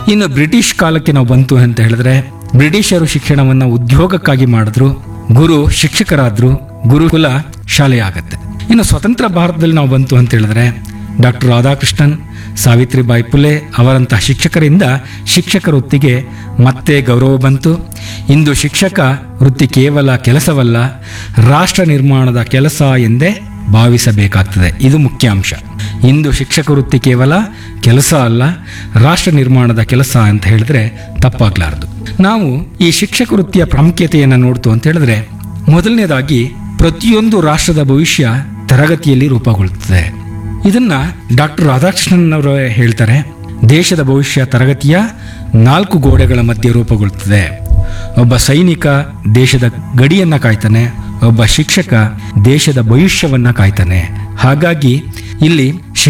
ಇನ್ನು ಬ್ರಿಟಿಷ್ ಕಾಲಕ್ಕೆ ನಾವು ಬಂತು ಅಂತ ಹೇಳಿದ್ರೆ ಬ್ರಿಟಿಷರು ಶಿಕ್ಷಣವನ್ನ ಉದ್ಯೋಗಕ್ಕಾಗಿ ಮಾಡಿದ್ರು ಗುರು ಶಿಕ್ಷಕರಾದ್ರು ಗುರುಕುಲ ಶಾಲೆ ಆಗತ್ತೆ ಇನ್ನು ಸ್ವತಂತ್ರ ಭಾರತದಲ್ಲಿ ನಾವು ಬಂತು ಅಂತ ಹೇಳಿದ್ರೆ ಡಾಕ್ಟರ್ ರಾಧಾಕೃಷ್ಣನ್ ಸಾವಿತ್ರಿಬಾಯಿ ಪುಲೆ ಅವರಂತಹ ಶಿಕ್ಷಕರಿಂದ ಶಿಕ್ಷಕ ವೃತ್ತಿಗೆ ಮತ್ತೆ ಗೌರವ ಬಂತು ಇಂದು ಶಿಕ್ಷಕ ವೃತ್ತಿ ಕೇವಲ ಕೆಲಸವಲ್ಲ ರಾಷ್ಟ್ರ ನಿರ್ಮಾಣದ ಕೆಲಸ ಎಂದೇ ಭಾವಿಸಬೇಕಾಗ್ತದೆ ಇದು ಮುಖ್ಯ ಅಂಶ ಇಂದು ಶಿಕ್ಷಕ ವೃತ್ತಿ ಕೇವಲ ಕೆಲಸ ಅಲ್ಲ ರಾಷ್ಟ್ರ ನಿರ್ಮಾಣದ ಕೆಲಸ ಅಂತ ಹೇಳಿದ್ರೆ ತಪ್ಪಾಗ್ಲಾರ್ದು ನಾವು ಈ ಶಿಕ್ಷಕ ವೃತ್ತಿಯ ಪ್ರಾಮುಖ್ಯತೆಯನ್ನು ನೋಡ್ತು ಅಂತ ಹೇಳಿದ್ರೆ ಮೊದಲನೇದಾಗಿ ಪ್ರತಿಯೊಂದು ರಾಷ್ಟ್ರದ ಭವಿಷ್ಯ ತರಗತಿಯಲ್ಲಿ ರೂಪುಗೊಳ್ಳುತ್ತದೆ ಇದನ್ನ ಡಾಕ್ಟರ್ ರಾಧಾಕೃಷ್ಣನ್ ಅವರು ಹೇಳ್ತಾರೆ ದೇಶದ ಭವಿಷ್ಯ ತರಗತಿಯ ನಾಲ್ಕು ಗೋಡೆಗಳ ಮಧ್ಯೆ ರೂಪುಗೊಳ್ಳುತ್ತದೆ ಒಬ್ಬ ಸೈನಿಕ ದೇಶದ ಗಡಿಯನ್ನ ಕಾಯ್ತಾನೆ ಒಬ್ಬ ಶಿಕ್ಷಕ ದೇಶದ ಭವಿಷ್ಯವನ್ನ ಕಾಯ್ತಾನೆ ಹಾಗಾಗಿ ಇಲ್ಲಿ